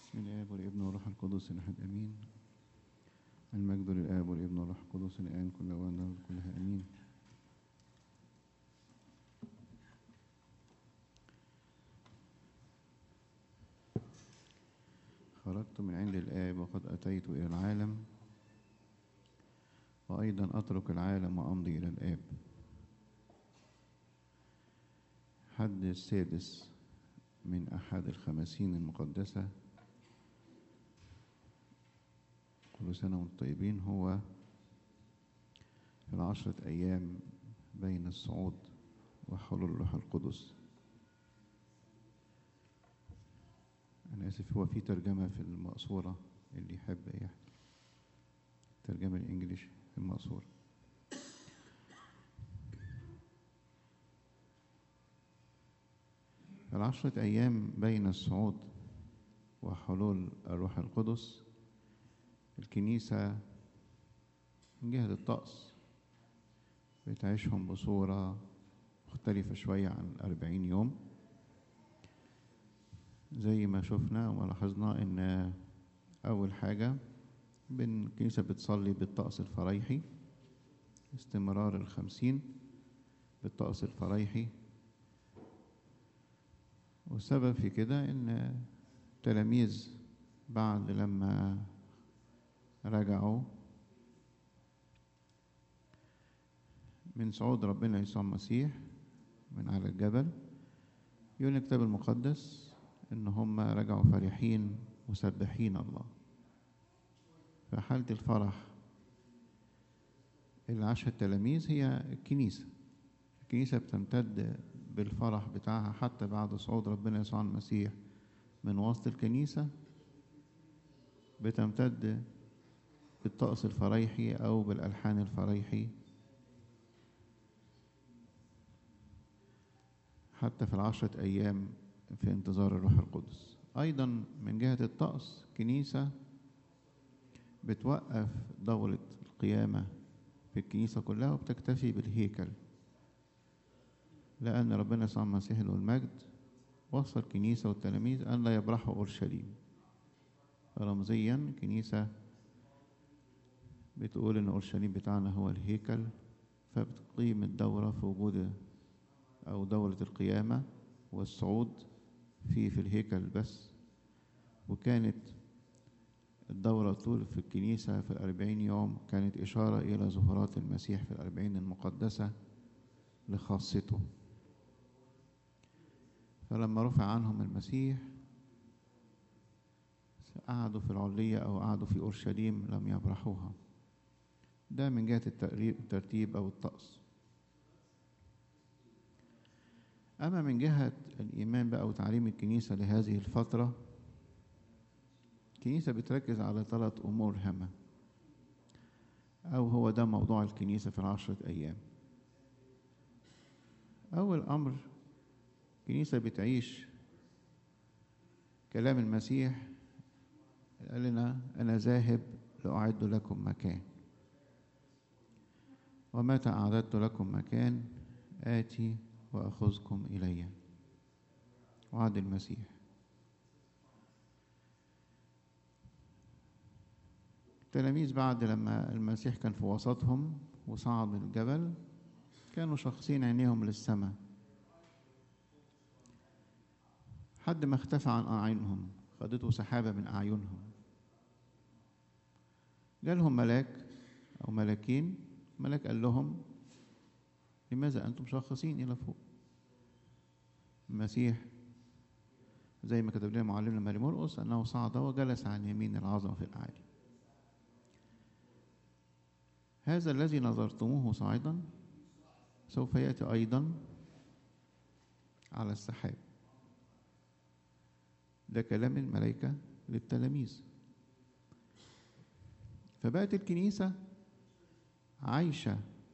بسم الآب والابن والروح القدس الأحد أمين المجد للآب والابن والروح القدس الآن كل أوان كلها أمين خرجت من عند الآب وقد أتيت إلى العالم وأيضا أترك العالم وأمضي إلى الآب حد السادس من أحد الخمسين المقدسة كل سنة وانتم طيبين هو في العشرة أيام بين الصعود وحلول الروح القدس أنا آسف هو في ترجمة في المقصورة اللي يحب يحضر الترجمة الإنجليش في المقصورة العشرة أيام بين الصعود وحلول الروح القدس الكنيسة من جهة الطقس بتعيشهم بصورة مختلفة شوية عن الأربعين يوم زي ما شفنا ولاحظنا إن أول حاجة بن الكنيسة بتصلي بالطقس الفريحي استمرار الخمسين بالطقس الفريحي والسبب في كده إن التلاميذ بعد لما رجعوا من صعود ربنا يسوع المسيح من على الجبل يقول الكتاب المقدس ان هم رجعوا فرحين مسبحين الله فحالة الفرح اللي عاشها التلاميذ هي الكنيسة الكنيسة بتمتد بالفرح بتاعها حتى بعد صعود ربنا يسوع المسيح من وسط الكنيسة بتمتد بالطقس الفريحي أو بالألحان الفريحي حتى في العشرة أيام في انتظار الروح القدس أيضا من جهة الطقس كنيسة بتوقف دورة القيامة في الكنيسة كلها وبتكتفي بالهيكل لأن ربنا يسوع المسيح له المجد وصى الكنيسة والتلاميذ أن لا يبرحوا أورشليم رمزيا كنيسة بتقول إن أورشليم بتاعنا هو الهيكل فبتقيم الدورة في وجود أو دورة القيامة والصعود في في الهيكل بس وكانت الدورة طول في الكنيسة في الأربعين يوم كانت إشارة إلى ظهورات المسيح في الأربعين المقدسة لخاصته فلما رفع عنهم المسيح قعدوا في العلية أو قعدوا في أورشليم لم يبرحوها ده من جهة الترتيب أو الطقس أما من جهة الإيمان بقى وتعليم الكنيسة لهذه الفترة الكنيسة بتركز على ثلاث أمور هامة أو هو ده موضوع الكنيسة في العشرة أيام أول أمر الكنيسة بتعيش كلام المسيح قال لنا أنا ذاهب لأعد لكم مكان ومتى أعددت لكم مكان آتي وأخذكم إلي وعد المسيح التلاميذ بعد لما المسيح كان في وسطهم وصعد من الجبل كانوا شخصين عينيهم للسماء حد ما اختفى عن أعينهم خدته سحابة من أعينهم جالهم ملاك أو ملاكين ملاك قال لهم لماذا أنتم شاخصين إلى فوق المسيح زي ما كتب لنا معلمنا ماري مرقس أنه صعد وجلس عن يمين العظمة في الأعالي هذا الذي نظرتموه صاعدا سوف يأتي أيضا على السحاب ده كلام الملائكة للتلاميذ فبقت الكنيسة عايشة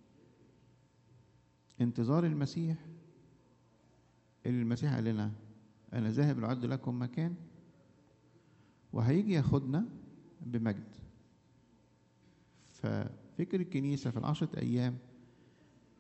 انتظار المسيح اللي المسيح قال لنا أنا ذاهب لأعد لكم مكان وهيجي ياخدنا بمجد ففكر الكنيسة في العشرة أيام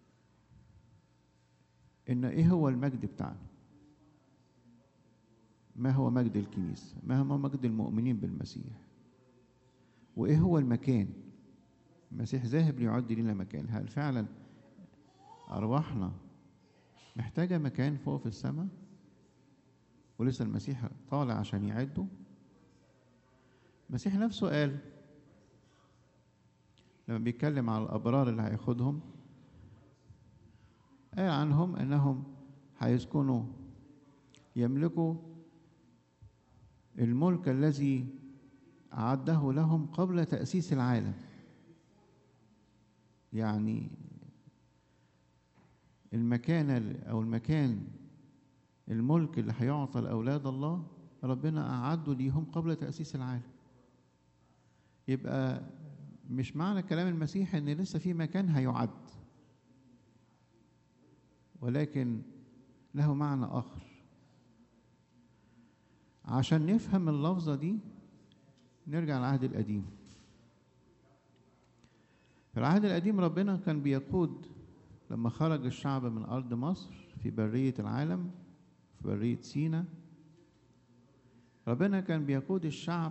إن إيه هو المجد بتاعنا ما هو مجد الكنيسة ما هو مجد المؤمنين بالمسيح وإيه هو المكان المسيح ذاهب ليعد لنا مكان هل فعلا أرواحنا محتاجة مكان فوق في السماء ولسه المسيح طالع عشان يعده المسيح نفسه قال لما بيتكلم على الأبرار اللي هياخدهم قال عنهم أنهم هيسكنوا يملكوا الملك الذي أعده لهم قبل تأسيس العالم يعني المكان أو المكان الملك اللي هيعطى لأولاد الله ربنا أعده ليهم قبل تأسيس العالم يبقى مش معنى كلام المسيح ان لسه في مكان هيعد ولكن له معنى اخر عشان نفهم اللفظه دي نرجع للعهد القديم في العهد القديم ربنا كان بيقود لما خرج الشعب من ارض مصر في بريه العالم في بريه سينا ربنا كان بيقود الشعب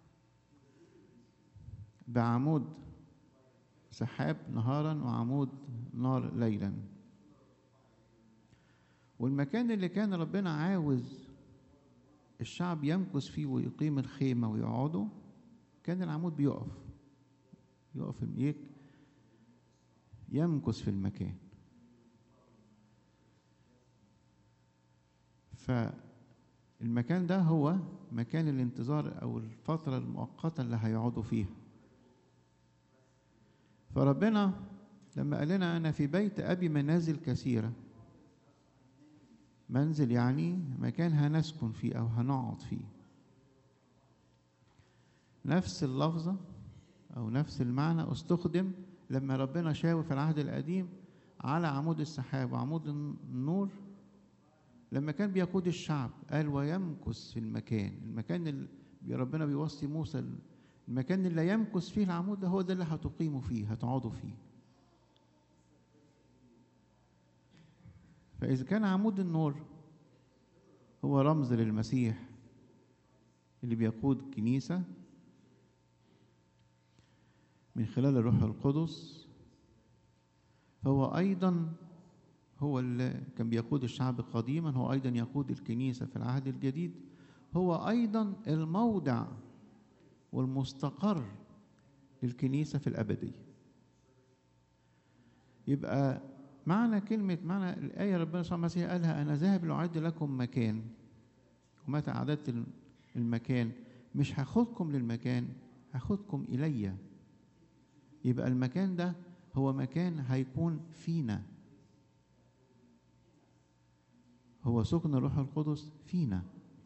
بعمود سحاب نهارا وعمود نار ليلا والمكان اللي كان ربنا عاوز الشعب يمكث فيه ويقيم الخيمة ويقعدوا كان العمود بيقف يقف يمكث في المكان فالمكان ده هو مكان الانتظار أو الفترة المؤقتة اللي هيقعدوا فيها فربنا لما قال لنا أنا في بيت أبي منازل كثيرة منزل يعني مكان هنسكن فيه أو هنقعد فيه نفس اللفظة أو نفس المعنى استخدم لما ربنا شاور في العهد القديم على عمود السحاب وعمود النور لما كان بيقود الشعب قال ويمكث في المكان المكان اللي ربنا بيوصي موسى المكان اللي يمكث فيه العمود ده هو ده اللي هتقيموا فيه هتقعدوا فيه فإذا كان عمود النور هو رمز للمسيح اللي بيقود كنيسة من خلال الروح القدس فهو أيضا هو اللي كان بيقود الشعب قديما هو أيضا يقود الكنيسة في العهد الجديد هو أيضا الموضع والمستقر للكنيسة في الأبدية يبقى معنى كلمة معنى الآية ربنا صلى الله عليه وسلم قالها أنا ذاهب لأعد لكم مكان ومتى أعددت المكان مش هاخدكم للمكان هاخدكم إلي يبقى المكان ده هو مكان هيكون فينا هو سكن الروح القدس فينا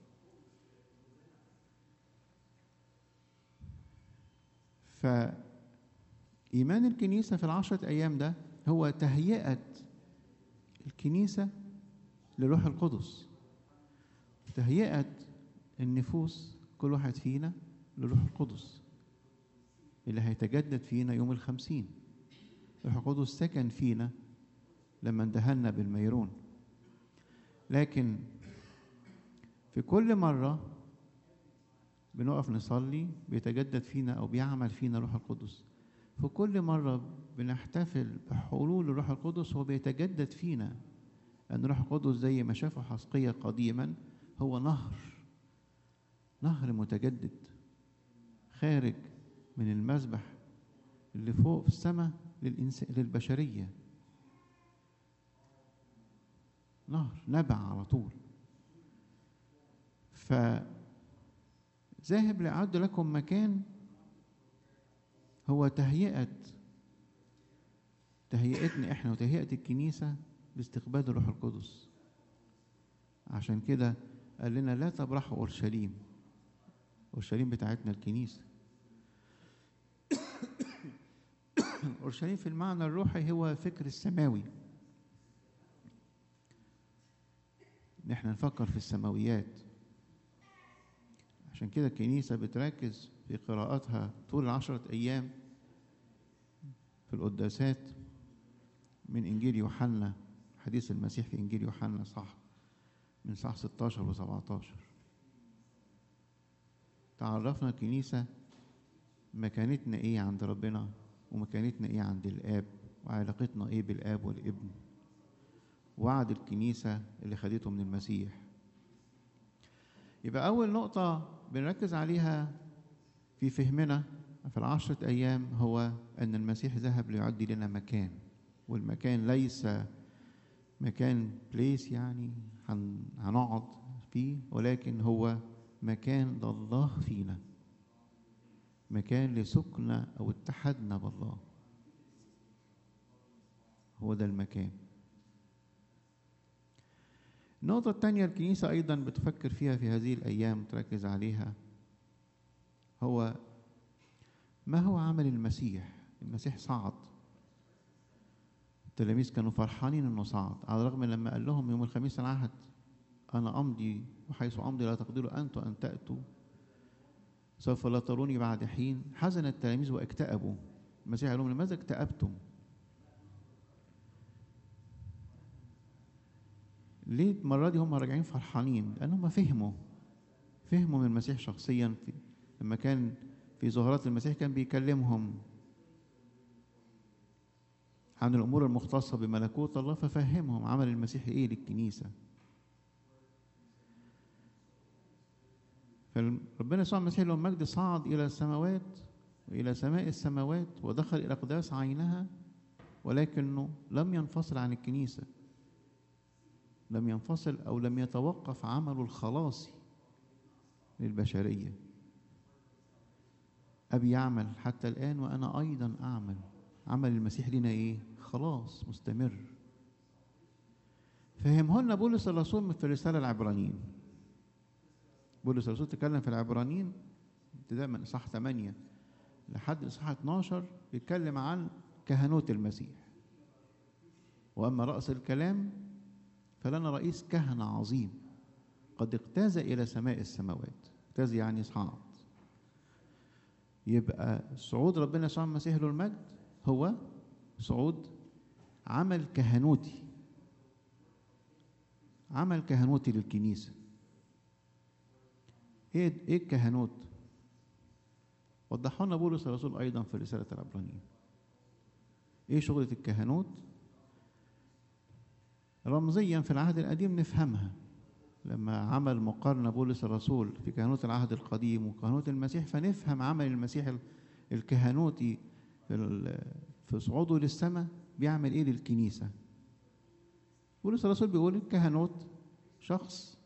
فإيمان الكنيسة في العشرة أيام ده هو تهيئة الكنيسة للروح القدس تهيئة النفوس كل واحد فينا للروح القدس اللي هيتجدد فينا يوم الخمسين الروح القدس سكن فينا لما اندهلنا بالميرون لكن في كل مرة بنقف نصلي بيتجدد فينا أو بيعمل فينا الروح القدس في كل مرة بنحتفل بحلول الروح القدس هو بيتجدد فينا أن الروح القدس زي ما شافه حسقية قديما هو نهر نهر متجدد خارج من المذبح اللي فوق في السماء للإنسان للبشرية نهر نبع على طول فذاهب لأعد لكم مكان هو تهيئة تهيئتنا احنا وتهيئة الكنيسة لاستقبال الروح القدس عشان كده قال لنا لا تبرحوا اورشليم اورشليم بتاعتنا الكنيسه اورشليم في المعنى الروحي هو فكر السماوي ان احنا نفكر في السماويات عشان كده الكنيسه بتركز في قراءاتها طول العشرة أيام في القداسات من إنجيل يوحنا حديث المسيح في إنجيل يوحنا صح من صح 16 و 17 تعرفنا الكنيسة مكانتنا ايه عند ربنا ومكانتنا ايه عند الاب وعلاقتنا ايه بالاب والابن وعد الكنيسة اللي خدته من المسيح يبقى أول نقطة بنركز عليها في فهمنا في العشرة أيام هو أن المسيح ذهب ليعد لنا مكان والمكان ليس مكان بليس يعني هنقعد فيه ولكن هو مكان لله فينا مكان لسكنة أو اتحادنا بالله هو ده المكان النقطة الثانية الكنيسة أيضا بتفكر فيها في هذه الأيام تركز عليها هو ما هو عمل المسيح المسيح صعد التلاميذ كانوا فرحانين انه صعد على الرغم لما قال لهم يوم الخميس العهد انا امضي وحيث امضي لا تقدروا انتم ان تاتوا سوف لا تروني بعد حين حزن التلاميذ واكتئبوا المسيح قال لهم لماذا اكتئبتم ليه المرة دي هم راجعين فرحانين؟ لأن هم فهموا فهموا من المسيح شخصيا في لما كان في ظهورات المسيح كان بيكلمهم عن الأمور المختصة بملكوت الله ففهمهم عمل المسيح إيه للكنيسة فربنا يسوع المسيح له المجد صعد إلى السماوات وإلى سماء السماوات ودخل إلى أقداس عينها ولكنه لم ينفصل عن الكنيسة لم ينفصل أو لم يتوقف عمله الخلاصي للبشرية أبي يعمل حتى الآن وأنا أيضا أعمل عمل المسيح لنا إيه؟ خلاص مستمر فهمه لنا بولس الرسول في الرسالة العبرانيين بولس الرسول تكلم في العبرانيين ابتداء من إصحاح 8 لحد إصحاح 12 بيتكلم عن كهنوت المسيح وأما رأس الكلام فلنا رئيس كهنة عظيم قد اجتاز إلى سماء السماوات اجتاز يعني صعد يبقى صعود ربنا يسوع المسيح له المجد هو صعود عمل كهنوتي عمل كهنوتي للكنيسة ايه ايه الكهنوت وضحوا لنا بولس الرسول ايضا في رسالة العبرانيين ايه شغلة الكهنوت رمزيا في العهد القديم نفهمها لما عمل مقارنة بولس الرسول في كهنوت العهد القديم وكهنوت المسيح فنفهم عمل المسيح الكهنوتي في صعوده للسماء بيعمل ايه للكنيسة بولس الرسول بيقول الكهنوت شخص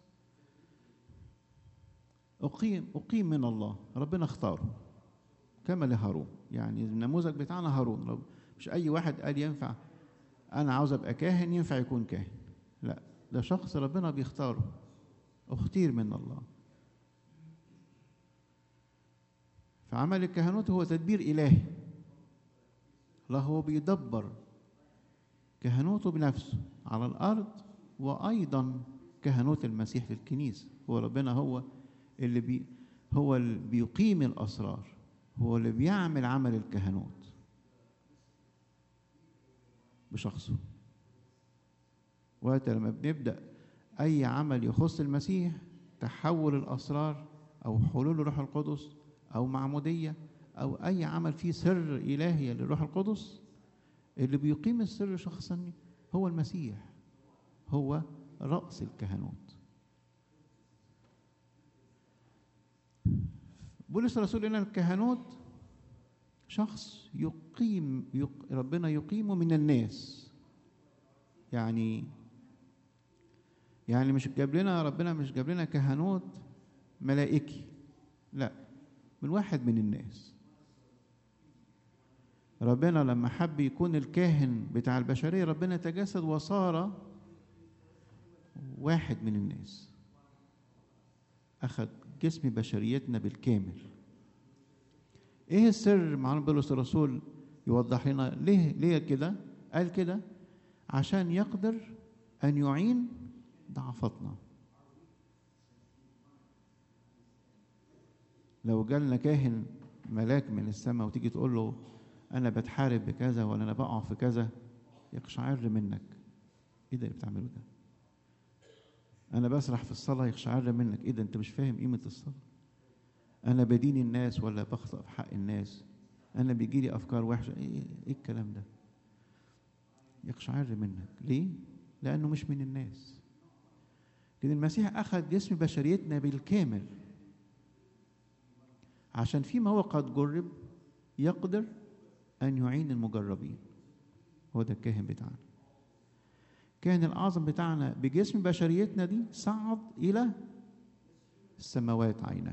أقيم أقيم من الله ربنا اختاره كما لهارون يعني النموذج بتاعنا هارون مش أي واحد قال ينفع أنا عاوز أبقى كاهن ينفع يكون كاهن لا ده شخص ربنا بيختاره اختير من الله فعمل الكهنوت هو تدبير إلهي الله هو بيدبر كهنوته بنفسه على الأرض وأيضا كهنوت المسيح في الكنيسة هو ربنا هو اللي بي هو اللي بيقيم الأسرار هو اللي بيعمل عمل الكهنوت بشخصه وقت لما بنبدأ أي عمل يخص المسيح تحول الأسرار أو حلول الروح القدس أو معمودية أو أي عمل فيه سر إلهي للروح القدس اللي بيقيم السر شخصا هو المسيح هو رأس الكهنوت بولس الرسول لنا الكهنوت شخص يقيم يق... ربنا يقيمه من الناس يعني يعني مش جاب لنا ربنا مش جاب لنا كهنوت ملائكي لا من واحد من الناس ربنا لما حب يكون الكاهن بتاع البشرية ربنا تجسد وصار واحد من الناس أخذ جسم بشريتنا بالكامل ايه السر معلوم بولس الرسول يوضح لنا ليه ليه كده قال كده عشان يقدر ان يعين ضعفتنا لو جالنا كاهن ملاك من السماء وتيجي تقول له انا بتحارب بكذا ولا انا بقع في كذا يقشعر منك ايه ده اللي بتعمله ده انا بسرح في الصلاه يقشعر منك ايه ده انت مش فاهم قيمه الصلاه انا بدين الناس ولا بخطئ في حق الناس انا بيجي لي افكار وحشه ايه ايه الكلام ده يقشعر منك ليه لانه مش من الناس لكن المسيح اخذ جسم بشريتنا بالكامل عشان فيما هو قد جرب يقدر ان يعين المجربين هو ده الكاهن بتاعنا كان الاعظم بتاعنا بجسم بشريتنا دي صعد الى السماوات عينه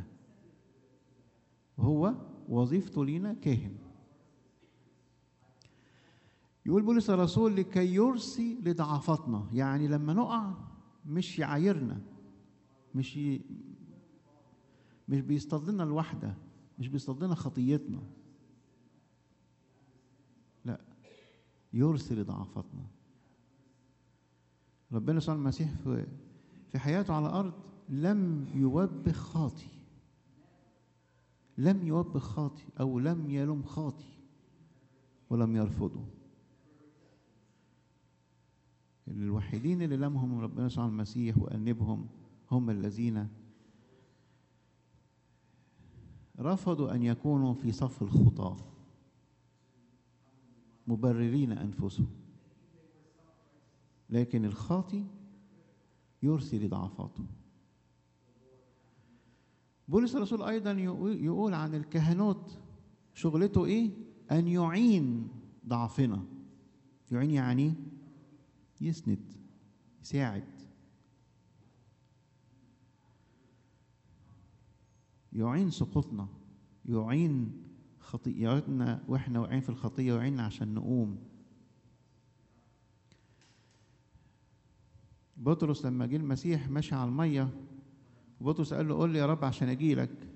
هو وظيفته لينا كاهن يقول بولس الرسول لكي يرسي لضعفاتنا يعني لما نقع مش يعايرنا مش ي... مش بيصطاد لنا الوحدة مش بيصطاد لنا خطيتنا لا يرسي لضعفاتنا ربنا صلى المسيح في في حياته على الأرض لم يوبخ خاطي لم يوبخ خاطي أو لم يلوم خاطي ولم يرفضه الوحيدين اللي لمهم ربنا يسوع المسيح وأنبهم هم الذين رفضوا أن يكونوا في صف الخطاة مبررين أنفسهم لكن الخاطي يرسي لضعفاته بولس الرسول أيضا يقول عن الكهنوت شغلته إيه؟ أن يعين ضعفنا يعين يعني يسند يساعد يعين سقوطنا يعين خطيئاتنا واحنا واقعين في الخطيه يعيننا عشان نقوم بطرس لما جه المسيح ماشي على الميه وبطرس قال له قول لي يا رب عشان اجي لك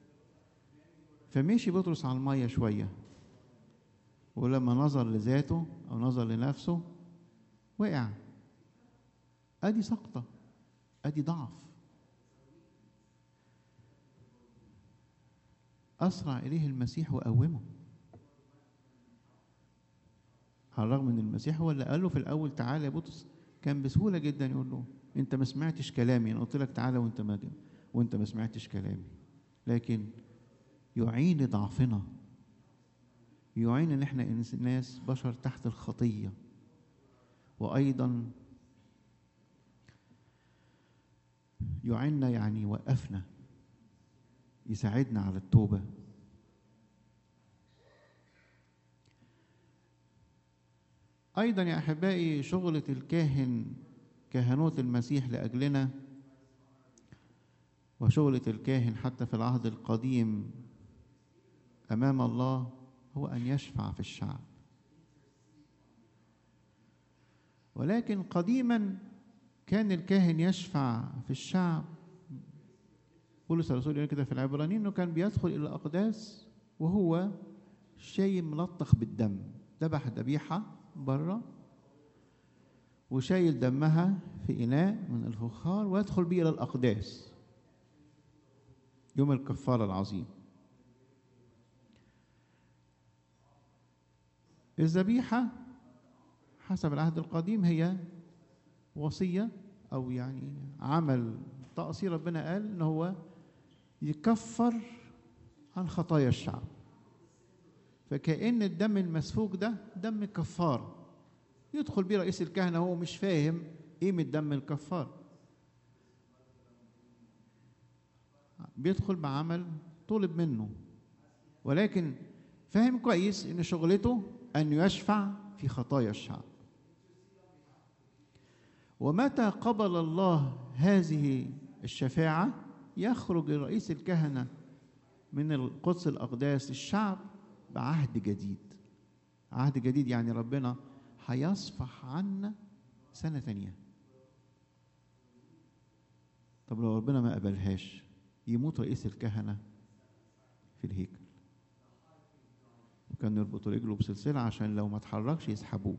فمشي بطرس على الميه شويه ولما نظر لذاته او نظر لنفسه وقع ادي سقطه ادي ضعف اسرع اليه المسيح وقومه على الرغم ان المسيح هو اللي قال له في الاول تعالى يا بطرس كان بسهوله جدا يقول له انت ما سمعتش كلامي انا قلت لك تعالى وانت ما وانت ما سمعتش كلامي لكن يعين ضعفنا يعين ان احنا ناس بشر تحت الخطيه وايضا يعيننا يعني يوقفنا يساعدنا على التوبه ايضا يا احبائي شغله الكاهن كهنوت المسيح لاجلنا وشغله الكاهن حتى في العهد القديم امام الله هو ان يشفع في الشعب ولكن قديما كان الكاهن يشفع في الشعب بولس الرسول يقول كده في العبرانيين انه كان بيدخل الى الاقداس وهو شيء ملطخ بالدم ذبح ذبيحه بره وشايل دمها في اناء من الفخار ويدخل به الى الاقداس يوم الكفاره العظيم الذبيحه حسب العهد القديم هي وصيه او يعني عمل طقسي ربنا قال ان هو يكفر عن خطايا الشعب فكأن الدم المسفوك ده دم كفار يدخل بيه رئيس الكهنة هو مش فاهم قيمة دم الكفار بيدخل بعمل طلب منه ولكن فاهم كويس ان شغلته ان يشفع في خطايا الشعب ومتى قبل الله هذه الشفاعة يخرج رئيس الكهنة من القدس الأقداس الشعب بعهد جديد عهد جديد يعني ربنا هيصفح عنا سنة ثانية طب لو ربنا ما قبلهاش يموت رئيس الكهنة في الهيكل وكان يربطوا رجله بسلسلة عشان لو ما اتحركش يسحبوه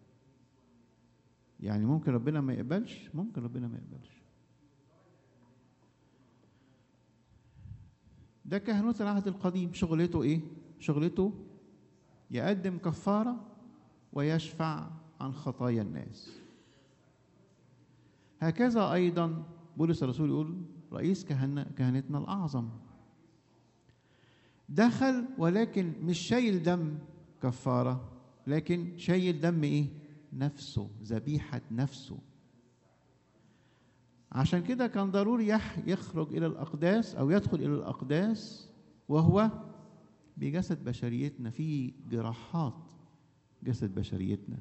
يعني ممكن ربنا ما يقبلش ممكن ربنا ما يقبلش ده كهنوت العهد القديم شغلته ايه شغلته يقدم كفارة ويشفع عن خطايا الناس هكذا أيضا بولس الرسول يقول رئيس كهنة كهنتنا الأعظم دخل ولكن مش شايل دم كفارة لكن شايل دم ايه نفسه ذبيحة نفسه عشان كده كان ضروري يح يخرج إلى الأقداس أو يدخل إلى الأقداس وهو بجسد بشريتنا في جراحات جسد بشريتنا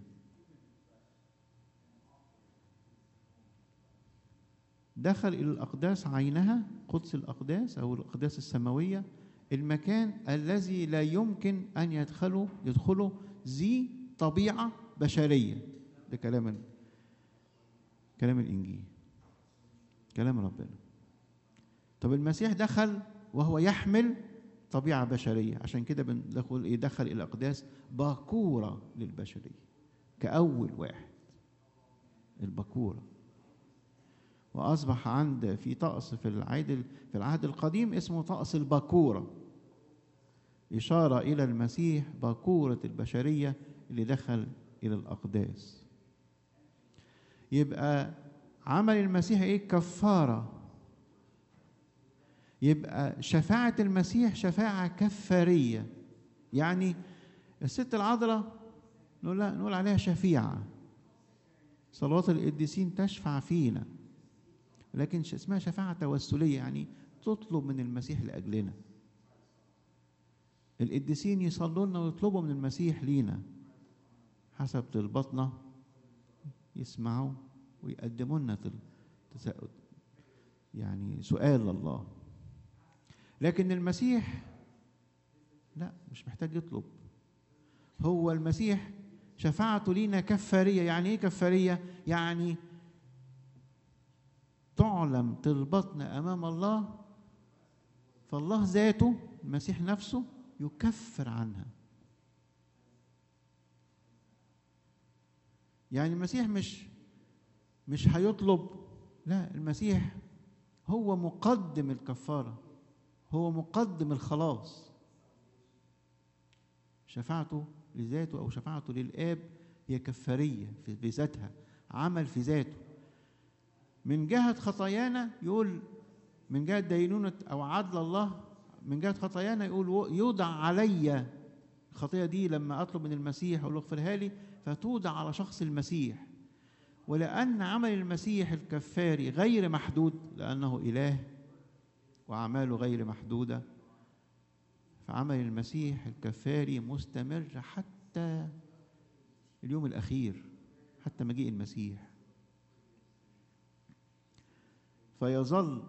دخل إلى الأقداس عينها قدس الأقداس أو الأقداس السماوية المكان الذي لا يمكن أن يدخله يدخله ذي طبيعة بشرية ده كلام كلام الإنجيل كلام ربنا طب المسيح دخل وهو يحمل طبيعة بشرية عشان كده بندخل إيه دخل إلى الأقداس باكورة للبشرية كأول واحد الباكورة وأصبح عند في طقس في العهد في العهد القديم اسمه طقس الباكورة إشارة إلى المسيح باكورة البشرية اللي دخل إلى الأقداس يبقى عمل المسيح إيه كفارة يبقى شفاعة المسيح شفاعة كفارية يعني الست العذراء نقول, نقول عليها شفيعة صلوات القديسين تشفع فينا لكن اسمها شفاعة توسلية يعني تطلب من المسيح لأجلنا القديسين يصلوا لنا ويطلبوا من المسيح لينا حسب طلباتنا يسمعوا ويقدموا لنا يعني سؤال لله لكن المسيح لا مش محتاج يطلب هو المسيح شفاعته لينا كفارية يعني ايه كفارية يعني تعلم طلباتنا امام الله فالله ذاته المسيح نفسه يكفر عنها يعني المسيح مش مش هيطلب لا المسيح هو مقدم الكفاره هو مقدم الخلاص شفاعته لذاته او شفاعته للاب هي كفاريه في ذاتها عمل في ذاته من جهه خطايانا يقول من جهه دينونه او عدل الله من جهه خطايانا يقول يوضع علي الخطيه دي لما اطلب من المسيح اقول له اغفرها لي فتوضع على شخص المسيح ولان عمل المسيح الكفاري غير محدود لانه اله واعماله غير محدوده فعمل المسيح الكفاري مستمر حتى اليوم الاخير حتى مجيء المسيح فيظل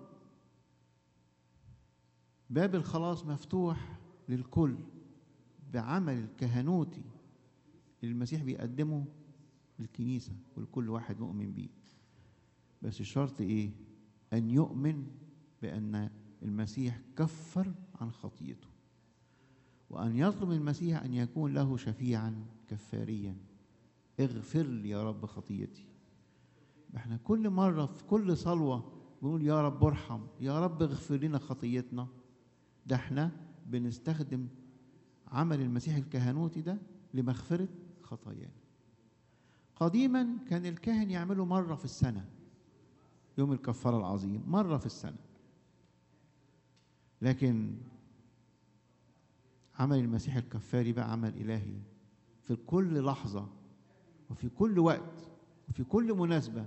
باب الخلاص مفتوح للكل بعمل الكهنوتي اللي المسيح بيقدمه للكنيسة ولكل واحد مؤمن بيه بس الشرط ايه ان يؤمن بان المسيح كفر عن خطيته وان يطلب المسيح ان يكون له شفيعا كفاريا اغفر لي يا رب خطيتي احنا كل مرة في كل صلوة بنقول يا رب ارحم يا رب اغفر لنا خطيتنا ده احنا بنستخدم عمل المسيح الكهنوتي ده لمغفرة خطايانا قديما كان الكاهن يعمله مرة في السنة يوم الكفارة العظيم مرة في السنة لكن عمل المسيح الكفاري بقى عمل إلهي في كل لحظة وفي كل وقت وفي كل مناسبة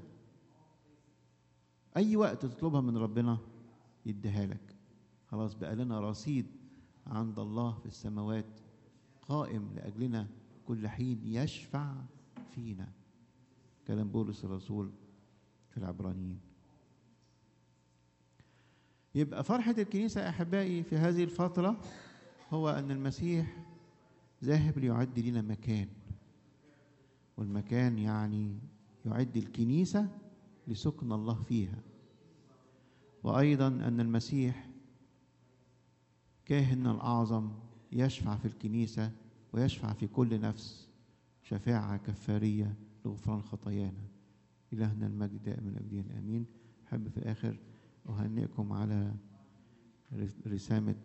أي وقت تطلبها من ربنا يديها لك خلاص بقى لنا رصيد عند الله في السماوات قائم لأجلنا كل حين يشفع فينا كلام بولس الرسول في العبرانيين يبقى فرحة الكنيسة أحبائي في هذه الفترة هو أن المسيح ذاهب ليعد لنا مكان والمكان يعني يعد الكنيسة لسكن الله فيها وأيضا أن المسيح كاهن الأعظم يشفع في الكنيسة ويشفع في كل نفس شفاعة كفارية لغفران خطايانا إلهنا المجد دائما الأبدين آمين أحب في الآخر أهنئكم على رسامة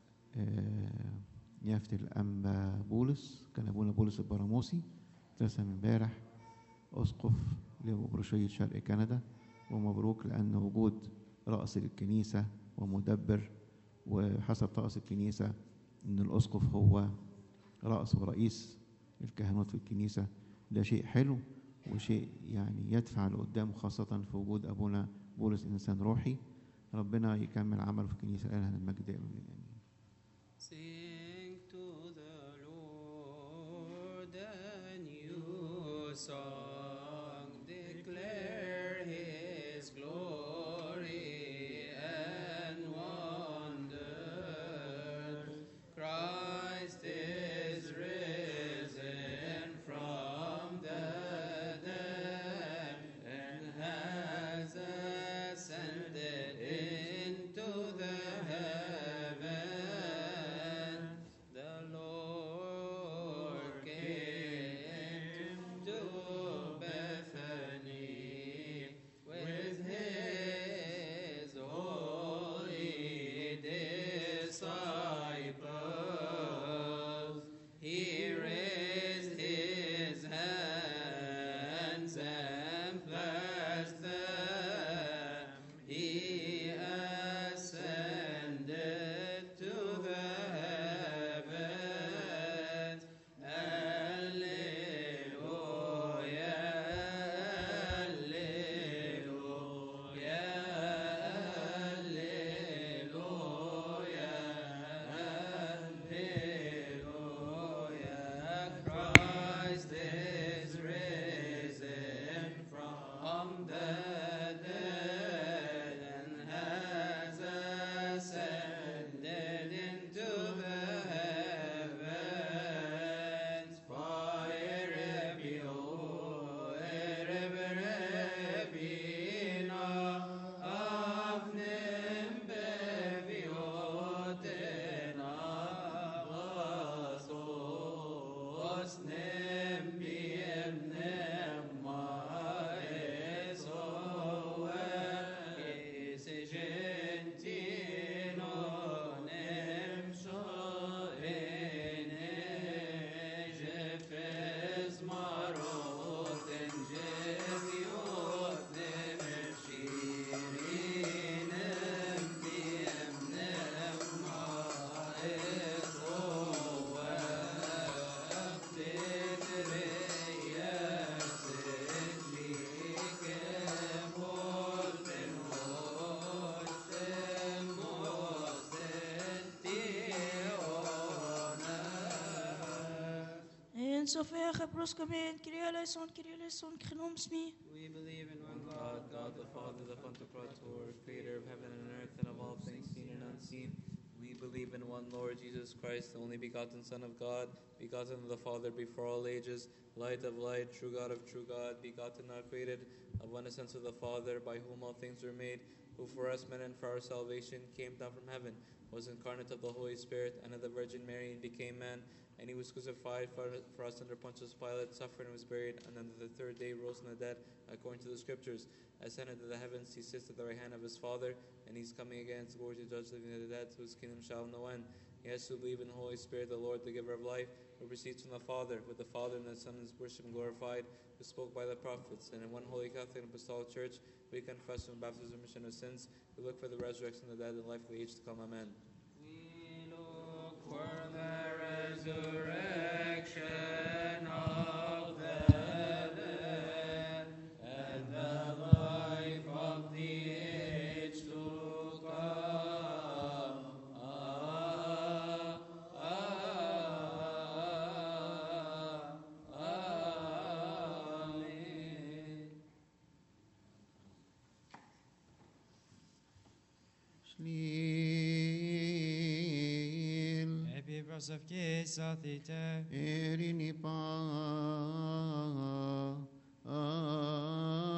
يافت الأنبا بولس كان أبونا بولس البراموسي رسم امبارح أسقف لبروشية شرق كندا ومبروك لأن وجود رأس الكنيسة ومدبر وحسب طقس الكنيسة إن الأسقف هو رأس ورئيس الكهنوت في الكنيسة ده شيء حلو وشيء يعني يدفع لقدام خاصة في وجود أبونا بولس إنسان روحي ربنا يكمل عمله في الكنيسة إلها المجد دائما آمين Sing to the Lord a new song, declare His glory and wonder. Christ is risen from the dead and has ascended into the heaven. The Lord came to Bethany with his holy disciples. He raised his hands and blessed them. He ascended to the heavens. Alleluia, alleluia, alleluia, alleluia. Christ is risen from the dead and has ascended into the heavens. Fire ebio, ereberebina, avnem beviotena, vasos nem biem nem maesoe, ese gentino nem soene, jefes marot en jeviot nem shirinem biem nem maesoe, En zover geprosklameerd, Kyrie eleison, Kyrie eleison, genoms me. We believe in one God, God the Father, the Pantocrator, creator of heaven and earth and of all things seen and unseen. We believe in one Lord Jesus Christ, the only begotten Son of God, begotten of the Father before all ages, light of light, true God of true God, begotten, not created, of one essence of the Father, by whom all things were made, who for us men and for our salvation came down from heaven, was incarnate of the Holy Spirit and of the Virgin Mary, and became man. And he was crucified for, for us under Pontius Pilate, suffered and was buried, and on the third day rose from the dead, according to the Scriptures. Ascended to the heavens, he sits at the right hand of his Father, and he's coming again to glory to judge the living and the dead, whose kingdom shall have no end. Yes, who believe in the Holy Spirit, the Lord, the giver of life, who proceeds from the Father, with the Father and the Son is worshipped and glorified, who spoke by the prophets. And in one holy Catholic and Apostolic Church, we confess from baptism and remission of sins. We look for the resurrection of the dead and life of the age to come. Amen. We look for the resurrection of the dead and the life of the age to come. Ah, ah, Amen. Shlil Epi prosavke sathite. Erini pa